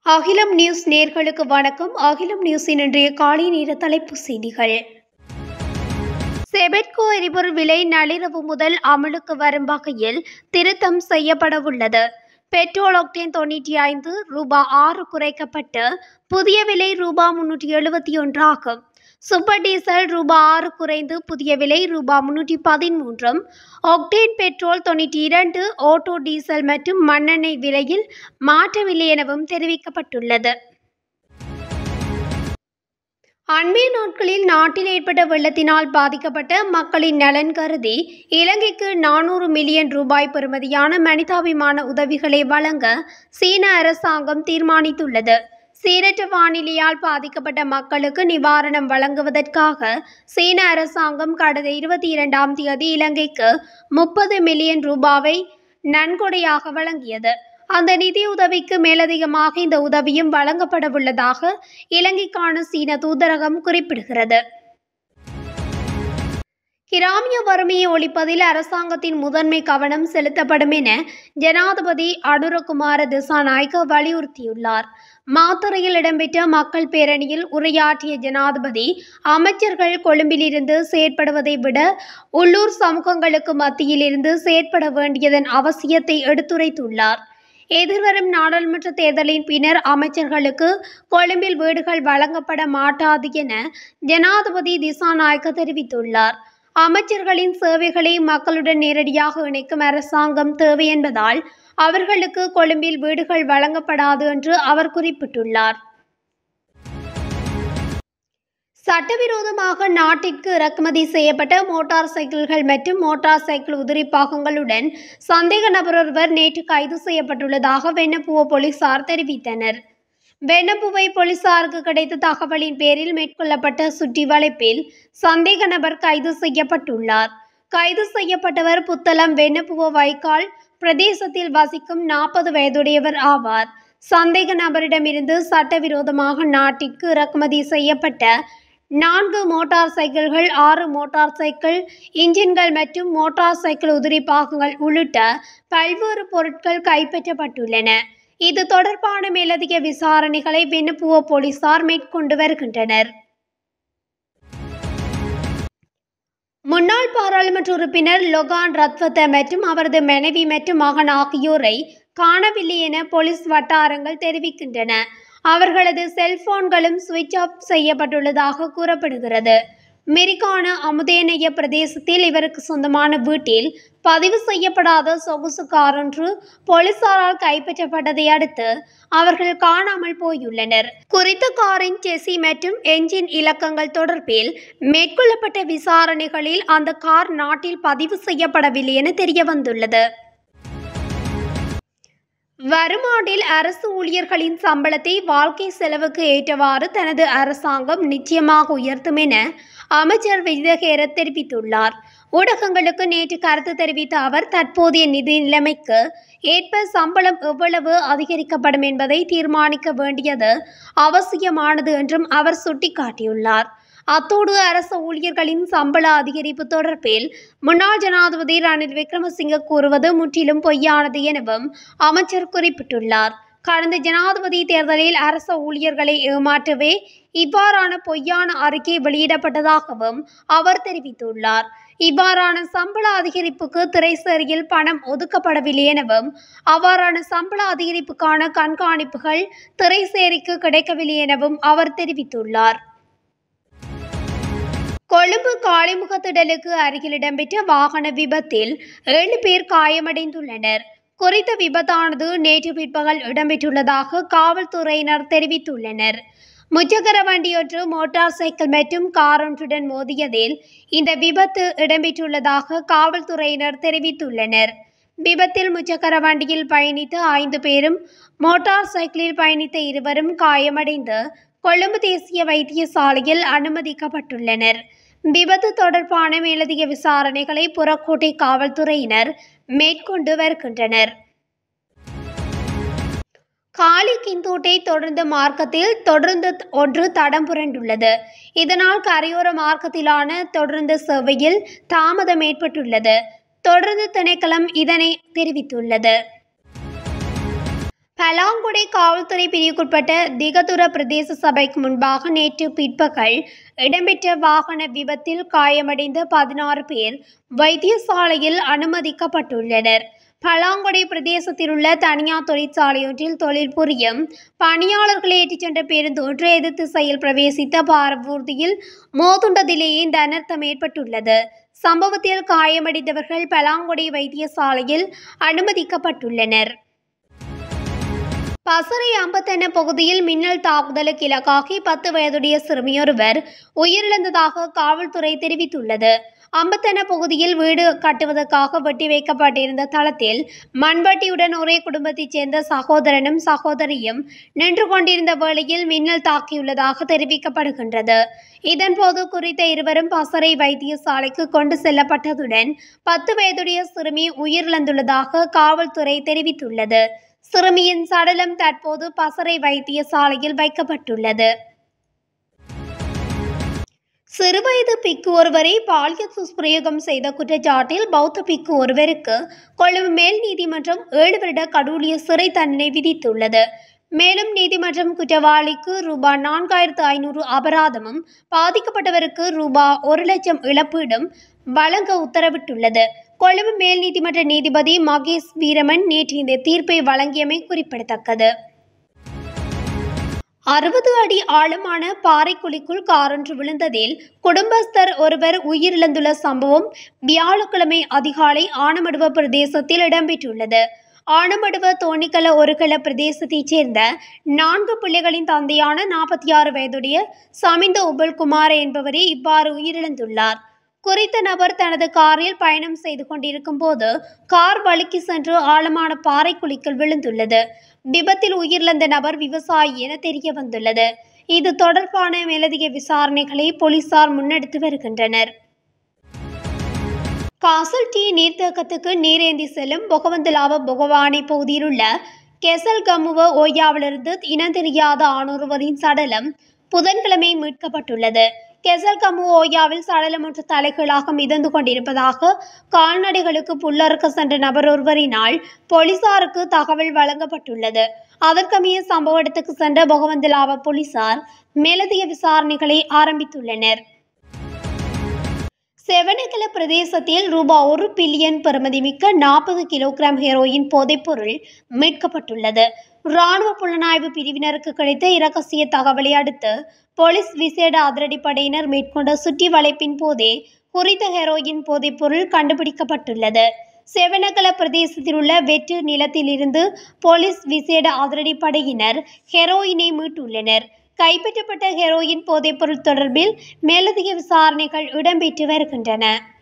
அகிலம் நியூஸ் நேர்களுக்கு வணக்கம் அகிலம் நியூஸின் இன்றைய காலை நேர தலைப்பு செய்திகள் செபெட்கோ எரிபொருள் விலை நள்ளிரவு முதல் அமலுக்கு வரும் வகையில் திருத்தம் செய்யப்படவுள்ளது பெட்ரோல் ஒக்டேன் தொண்ணூற்றி ஐந்து ரூபா ஆறு குறைக்கப்பட்டு புதிய விலை ரூபா முன்னூற்றி எழுபத்தி ஒன்று ஆகும் சூப்பர் டீசல் ரூபா ஆறு குறைந்து புதிய விலை ரூபா முன்னூற்றி பதிமூன்றும் ஒக்டேன் பெட்ரோல் தொண்ணூற்றி இரண்டு ஓட்டோ டீசல் மற்றும் மண்ணெண்ணெய் விலையில் மாற்றவில்லை எனவும் தெரிவிக்கப்பட்டுள்ளது அண்மைய நாட்களில் நாட்டில் ஏற்பட்ட வெள்ளத்தினால் பாதிக்கப்பட்ட மக்களின் நலன் கருதி இலங்கைக்கு நானூறு மில்லியன் ரூபாய் பெறுமதியான மனிதாபிமான உதவிகளை வழங்க சீன அரசாங்கம் தீர்மானித்துள்ளது சீரற்ற வானிலையால் பாதிக்கப்பட்ட மக்களுக்கு நிவாரணம் வழங்குவதற்காக சீன அரசாங்கம் கடந்த இருபத்தி இரண்டாம் தேதி இலங்கைக்கு முப்பது மில்லியன் ரூபாவை நன்கொடையாக வழங்கியது அந்த நிதி உதவிக்கு மேலதிகமாக இந்த உதவியும் வழங்கப்படவுள்ளதாக இலங்கைக்கான சீன தூதரகம் குறிப்பிடுகிறது கிராமிய வறுமையை ஒழிப்பதில் அரசாங்கத்தின் முதன்மை கவனம் செலுத்தப்படும் என ஜனாதிபதி அனுரகுமார திசாநாயக்க வலியுறுத்தியுள்ளார் மாத்தறையில் இடம்பெற்ற மக்கள் பேரணியில் உரையாற்றிய ஜனாதிபதி அமைச்சர்கள் கொழும்பிலிருந்து செயற்படுவதை விட உள்ளூர் சமூகங்களுக்கு மத்தியில் இருந்து செயற்பட வேண்டியதன் அவசியத்தை எடுத்துரைத்துள்ளார் எதிர்வரும் நாடாளுமன்ற தேர்தலின் பின்னர் அமைச்சர்களுக்கு கொழும்பில் வீடுகள் வழங்கப்பட மாட்டாது என ஜனாதிபதி திசாநாயக்க தெரிவித்துள்ளார் அமைச்சர்களின் சேவைகளை மக்களுடன் நேரடியாக இணைக்கும் அரசாங்கம் தேவை என்பதால் அவர்களுக்கு கொழும்பில் வீடுகள் வழங்கப்படாது என்று அவர் குறிப்பிட்டுள்ளார் சட்டவிரோதமாக நாட்டிற்கு இறக்குமதி செய்யப்பட்ட மோட்டார் சைக்கிள்கள் மற்றும் மோட்டார் சைக்கிள் உதிரி பாகங்களுடன் சந்தேக நபர் ஒருவர் நேற்று கைது செய்யப்பட்டுள்ளதாக வெண்ணப்புவ போலீசார் தெரிவித்தனர் வெண்ணப்புவை போலீசாருக்கு கிடைத்த தகவலின் பேரில் மேற்கொள்ளப்பட்ட சுற்றி வளைப்பில் சந்தேக நபர் கைது செய்யப்பட்டுள்ளார் கைது செய்யப்பட்டவர் புத்தளம் வெண்ணப்புவ வைக்கால் பிரதேசத்தில் வசிக்கும் நாற்பது வயதுடையவர் ஆவார் சந்தேக நபரிடமிருந்து சட்டவிரோதமாக நாட்டிற்கு இறக்குமதி செய்யப்பட்ட நான்கு மோட்டார் சைக்கிள்கள் ஆறு மோட்டார் சைக்கிள் இன்ஜின்கள் மற்றும் மோட்டார் சைக்கிள் உதிரி பாகங்கள் உள்ளிட்ட பல்வேறு பொருட்கள் கைப்பற்றப்பட்டுள்ளன இது தொடர்பான மேலதிக விசாரணைகளை வெண்ணுப்புவ போலீசார் மேற்கொண்டு வருகின்றனர் முன்னாள் பாராளுமன்ற உறுப்பினர் லொகான் ரத்வத்த மற்றும் அவரது மனைவி மற்றும் மகன் ஆகியோரை காணவில்லை என போலீஸ் வட்டாரங்கள் தெரிவிக்கின்றன அவர்களது செல்போன்களும் சுவிட்ச் ஆஃப் செய்யப்பட்டுள்ளதாக கூறப்படுகிறது மெரிக்கான அமுதேனைய பிரதேசத்தில் இவருக்கு சொந்தமான வீட்டில் பதிவு செய்யப்படாத சொகுசு கார் ஒன்று போலீசாரால் கைப்பற்றப்பட்டதை அடுத்து அவர்கள் காணாமல் போயுள்ளனர் குறித்த காரின் செசி மற்றும் என்ஜின் இலக்கங்கள் தொடர்பில் மேற்கொள்ளப்பட்ட விசாரணைகளில் அந்த கார் நாட்டில் பதிவு செய்யப்படவில்லை என தெரிய வந்துள்ளது வருமாண்டில் அரசு ஊழியர்களின் சம்பளத்தை வாழ்க்கை செலவுக்கு ஏற்றவாறு தனது அரசாங்கம் நிச்சயமாக உயர்த்தும் என அமைச்சர் விஜயகேர தெரிவித்துள்ளார் ஊடகங்களுக்கு நேற்று கருத்து தெரிவித்த அவர் தற்போதைய நிதி நிலைமைக்கு ஏற்ப சம்பளம் எவ்வளவு அதிகரிக்கப்படும் என்பதை தீர்மானிக்க வேண்டியது அவசியமானது என்றும் அவர் சுட்டிக்காட்டியுள்ளார் அத்தோடு அரசு ஊழியர்களின் சம்பள அதிகரிப்பு தொடர்பில் முன்னாள் ஜனாதிபதி ரணில் விக்ரமசிங்க கூறுவது முற்றிலும் பொய்யானது எனவும் அமைச்சர் குறிப்பிட்டுள்ளார் கடந்த ஜனாதிபதி தேர்தலில் அரச ஊழியர்களை ஏமாற்றவே இவ்வாறான பொய்யான அறிக்கை வெளியிடப்பட்டதாகவும் அவர் தெரிவித்துள்ளார் இவ்வாறான சம்பள அதிகரிப்புக்கு திரைசேரியில் பணம் ஒதுக்கப்படவில்லை எனவும் அவ்வாறான சம்பள அதிகரிப்புக்கான கண்காணிப்புகள் திரைசேரிக்கு கிடைக்கவில்லை எனவும் அவர் தெரிவித்துள்ளார் கொழும்பு காளிமுகத்திடலுக்கு அருகில் இடம்பெற்ற வாகன விபத்தில் ஏழு பேர் காயமடைந்துள்ளனர் குறித்த விபத்தானது நேற்று பிற்பகல் இடம்பெற்றுள்ளதாக காவல்துறையினர் தெரிவித்துள்ளனர் முச்சக்கர வண்டியொன்று மோட்டார் சைக்கிள் மற்றும் கார் ஒன்றுடன் மோதியதில் இந்த விபத்து இடம்பெற்றுள்ளதாக காவல்துறையினர் தெரிவித்துள்ளனர் விபத்தில் முச்சக்கர வண்டியில் பயணித்த ஐந்து பேரும் மோட்டார் சைக்கிளில் பயணித்த இருவரும் காயமடைந்து கொழும்பு தேசிய வைத்தியசாலையில் அனுமதிக்கப்பட்டுள்ளனர் விபத்து தொடர்பான மேலதிக விசாரணைகளை புறக்கோட்டை காவல்துறையினர் மேற்கொண்டு வருகின்றனர் காலி கிந்தோட்டை தொடர்ந்து மார்க்கத்தில் தொடர்ந்து ஒன்று தடம் புரண்டுள்ளது இதனால் கரையோர மார்க்கத்திலான தொடர்ந்து சேவையில் தாமதம் ஏற்பட்டுள்ளது தொடர்ந்து திணைக்களம் இதனை தெரிவித்துள்ளது பலாங்குடை காவல்துறை பிரிவுக்குட்பட்ட திகதுர பிரதேச சபைக்கு முன்பாக நேற்று பிற்பகல் இடம்பெற்ற வாகன விபத்தில் காயமடைந்த பதினாறு பேர் வைத்தியசாலையில் அனுமதிக்கப்பட்டுள்ளனர் பலாங்குடை பிரதேசத்தில் உள்ள தனியார் தொழிற்சாலையொன்றில் தொழில் புரியும் பணியாளர்களை ஏற்றிச் சென்ற பேருந்து ஒன்று எதிர் திசையில் பிரவேசித்த பாரவூர்தியில் மோதுண்டதிலேயே இந்த அனர்த்தம் ஏற்பட்டுள்ளது சம்பவத்தில் காயமடைந்தவர்கள் பலாங்குடை வைத்தியசாலையில் அனுமதிக்கப்பட்டுள்ளனர் பசறை அம்பத்தென்ன பகுதியில் மின்னல் தாக்குதலுக்கு இலக்காகி பத்து வயதுடைய சிறுமியொருவர் உயிரிழந்ததாக காவல்துறை தெரிவித்துள்ளது அம்பத்தென்ன பகுதியில் வீடு கட்டுவதற்காக வெட்டி வைக்கப்பட்டிருந்த தளத்தில் மண்வெட்டியுடன் ஒரே குடும்பத்தைச் சேர்ந்த சகோதரனும் சகோதரியும் நின்று கொண்டிருந்த வேளையில் மின்னல் தாக்கியுள்ளதாக தெரிவிக்கப்படுகின்றது இதன்போது குறித்த இருவரும் பசறை வைத்தியசாலைக்கு கொண்டு செல்லப்பட்டதுடன் பத்து வயதுடைய சிறுமி உயிரிழந்துள்ளதாக காவல்துறை தெரிவித்துள்ளது சிறுமியின் சடலம் தற்போது பசறை வைத்தியசாலையில் வைக்கப்பட்டுள்ளது சிறுவயது பிக்கு ஒருவரை பாலியல் துஷ்பிரயோகம் செய்த குற்றச்சாட்டில் பௌத்த பிக்கு ஒருவருக்கு கொழும்பு மேல் நீதிமன்றம் ஏழு வருட கடூழிய சிறை தண்டனை விதித்துள்ளது மேலும் நீதிமன்றம் குற்றவாளிக்கு ரூபாய் நான்காயிரத்து ஐநூறு அபராதமும் பாதிக்கப்பட்டவருக்கு ரூபாய் ஒரு லட்சம் இழப்பீடும் வழங்க உத்தரவிட்டுள்ளது கொழும்பு மேல் நீதிமன்ற நீதிபதி மகேஷ் வீரமன் நேற்று இந்த தீர்ப்பை வழங்கியமை குறிப்பிடத்தக்கது அறுபது அடி ஆழமான பாறைக்குழிக்குள் காரொன்று விழுந்ததில் குடும்பஸ்தர் ஒருவர் உயிரிழந்துள்ள சம்பவம் வியாழக்கிழமை அதிகாலை ஆனமடுவ பிரதேசத்தில் இடம்பெற்றுள்ளது ஆனமடுவ தோணிக்கல ஒருகல பிரதேசத்தைச் சேர்ந்த நான்கு பிள்ளைகளின் தந்தையான நாற்பத்தி ஆறு வயதுடைய சமிந்த உபல்குமார் என்பவரே இவ்வாறு உயிரிழந்துள்ளார் குறித்த நபர் தனது காரில் பயணம் செய்து கொண்டிருக்கும் போது கார் வழுக்கி சென்று ஆழமான பாறைக்குழிக்குள் விழுந்துள்ளது விபத்தில் உயிரிழந்த நபர் விவசாயி என தெரிய வந்துள்ளது இது தொடர்பான மேலதிக விசாரணைகளை போலீசார் முன்னெடுத்து வருகின்றனர் காசல் டி நீர்த்தேக்கத்துக்கு நீரேந்தி செல்லும் பொகவந்தலாவ பொகவானை பகுதியில் உள்ள கெசல் கமுவ ஓயாவிலிருந்து இனந்தெரியாத ஆணொருவரின் சடலம் புதன்கிழமை மீட்கப்பட்டுள்ளது கெசல் கமு ஓயாவில் சடலம் ஒன்று தலைகீழாக மிதந்து கொண்டிருப்பதாக கால்நடைகளுக்கு புல்லறுக்க சென்ற நபர் ஒருவரினால் போலீசாருக்கு தகவல் வழங்கப்பட்டுள்ளது அதற்கமைய சம்பவ இடத்துக்கு சென்ற பொகவந்தலாவ போலீசார் மேலதிக விசாரணைகளை ஆரம்பித்துள்ளனர் செவனகல பிரதேசத்தில் ரூபாய் ஒரு பில்லியன் பெறுமதிமிக்க நாற்பது கிலோகிராம் ஹெரோயின் போதைப்பொருள் மீட்கப்பட்டுள்ளது இராணுவ புலனாய்வு பிரிவினருக்கு கிடைத்த இரகசிய தகவலை அடுத்து போலீஸ் விசேட அதிரடிப்படையினர் மேற்கொண்ட சுற்றி வளைப்பின் போதே குறித்த ஹெரோயின் போதைப்பொருள் கண்டுபிடிக்கப்பட்டுள்ளது செவனகல பிரதேசத்தில் உள்ள வெற்று நிலத்திலிருந்து போலீஸ் விசேட அதிரடிப்படையினர் ஹெரோயினை மீட்டுள்ளனர் கைப்பற்றப்பட்ட ஹெரோயின் போதைப்பொருள் தொடர்பில் மேலதிக விசாரணைகள் இடம்பெற்று வருகின்றன